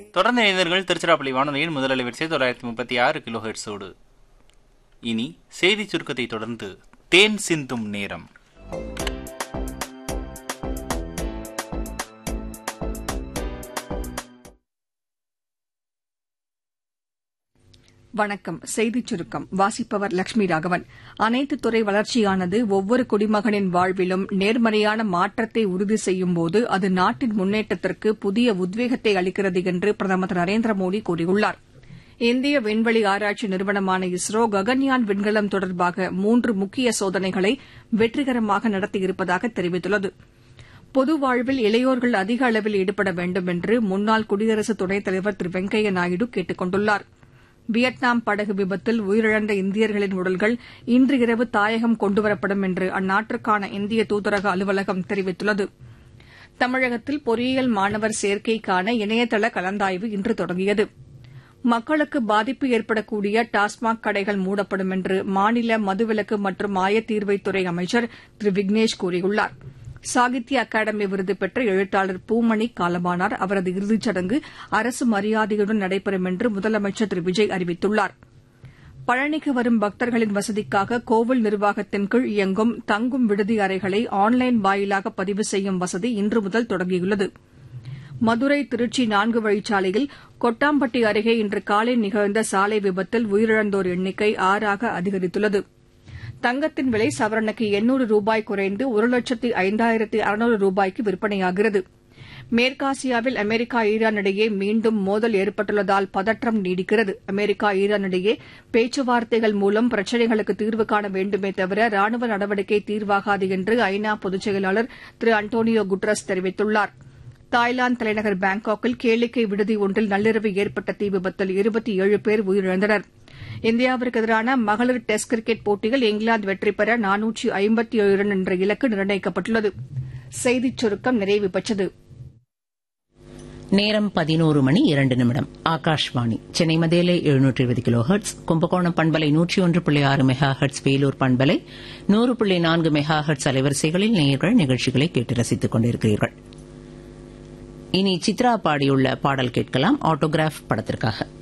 தொடர்ந்து இணைந்தர்கள் திருச்சிராப்பள்ளி வானொலியின் முதல் அலைவரிசை தொள்ளாயிரத்தி முப்பத்தி ஆறு கிலோ ஹெர்ட்ஸோடு இனி செய்தி சுருக்கத்தை தொடர்ந்து தேன் சிந்தும் நேரம் வணக்கம் செய்திச் சுருக்கம் வாசிப்பவர் லட்சுமி ராகவன் அனைத்து துறை வளர்ச்சியானது ஒவ்வொரு குடிமகனின் வாழ்விலும் நேர்மறையான மாற்றத்தை உறுதி செய்யும்போது அது நாட்டின் முன்னேற்றத்திற்கு புதிய உத்வேகத்தை அளிக்கிறது என்று பிரதமர் திரு நரேந்திர மோடி கூறியுள்ளார் இந்திய விண்வெளி ஆராய்ச்சி நிறுவனமான இஸ்ரோ ககன்யான் விண்கலம் தொடர்பாக மூன்று முக்கிய சோதனைகளை வெற்றிகரமாக நடத்தியிருப்பதாக தெரிவித்துள்ளது பொது வாழ்வில் இளையோர்கள் அதிக அளவில் ஈடுபட வேண்டும் என்று முன்னாள் குடியரசு துணைத் தலைவர் திரு வெங்கையா நாயுடு கேட்டுக் கொண்டுள்ளாா் வியட்நாம் படகு விபத்தில் உயிரிழந்த இந்தியர்களின் உடல்கள் இன்று இரவு தாயகம் கொண்டுவரப்படும் என்று அந்நாட்டிற்கான இந்திய தூதரக அலுவலகம் தெரிவித்துள்ளது தமிழகத்தில் பொறியியல் மாணவர் சேர்க்கைக்கான இணையதள கலந்தாய்வு இன்று தொடங்கியது மக்களுக்கு பாதிப்பு ஏற்படக்கூடிய டாஸ்மாக் கடைகள் மூடப்படும் என்று மாநில மதுவிலக்கு மற்றும் ஆயத்தீர்வைத்துறை அமைச்சர் திரு விக்னேஷ் கூறியுள்ளாா் சாகித்ய அகாடமி விருது பெற்ற எழுத்தாளர் பூமணி காலமானார் அவரது இறுதிச் சடங்கு அரசு மரியாதையுடன் நடைபெறும் என்று முதலமைச்சர் திரு விஜய் அறிவித்துள்ளார் பழனிக்கு வரும் பக்தர்களின் வசதிக்காக கோவில் நிர்வாகத்தின் கீழ் இயங்கும் தங்கும் விடுதி அறைகளை ஆன்லைன் வாயிலாக பதிவு செய்யும் வசதி இன்று முதல் தொடங்கியுள்ளது மதுரை திருச்சி நான்கு வழிச்சாலையில் கொட்டாம்பட்டி அருகே இன்று காலை நிகழ்ந்த சாலை விபத்தில் உயிரிழந்தோர் எண்ணிக்கை ஆறாக அதிகரித்துள்ளது தங்கத்தின் விலை சவரனுக்கு எண்ணூறு ரூபாய் குறைந்து ஒரு லட்சத்து ஐந்தாயிரத்து அறுநூறு ரூபாய்க்கு விற்பனையாகிறது மேற்காசியாவில் அமெரிக்கா ஈரான் இடையே மீண்டும் மோதல் ஏற்பட்டுள்ளதால் பதற்றம் நீடிக்கிறது அமெரிக்கா ஈரான் இடையே பேச்சுவார்த்தைகள் மூலம் பிரச்சினைகளுக்கு தீர்வு காண வேண்டுமே தவிர ராணுவ நடவடிக்கை தீர்வாகாது என்று ஐநா பொதுச் செயலாளர் திரு அன்டோனியோ குட்ரஸ் தெரிவித்துள்ளார் தாய்லாந்து தலைநகர் பாங்காக்கில் கேளிக்கை விடுதி ஒன்றில் நள்ளிரவு ஏற்பட்ட தீ விபத்தில் இருபத்தி ஏழு பேர் உயிரிழந்தனர் இந்தியாவிற்கு எதிரான மகளிர் டெஸ்ட் கிரிக்கெட் போட்டியில் இங்கிலாந்து வெற்றி பெற நானூற்றி ஐம்பத்தி ஏழு ரன் என்ற இலக்கு நிர்ணயிக்கப்பட்டுள்ளது செய்திச் சுருக்கம் நிறைவு பெற்றது நேரம் பதினோரு மணி இரண்டு நிமிடம் ஆகாஷ்வாணி சென்னை மதேலே எழுநூற்றி இருபது கிலோ ஹெர்ட்ஸ் கும்பகோணம் பண்பலை நூற்றி ஒன்று புள்ளி ஆறு மெகா ஹெர்ட்ஸ் வேலூர் பண்பலை நூறு புள்ளி நான்கு மெகா ஹெர்ட்ஸ் அலைவரிசைகளில் நேயர்கள் நிகழ்ச்சிகளை கேட்டு ரசித்துக் கொண்டிருக்கிறீர்கள் இனி சித்ரா பாடியுள்ள பாடல் கேட்கலாம் ஆட்டோகிராஃப் படத்திற்காக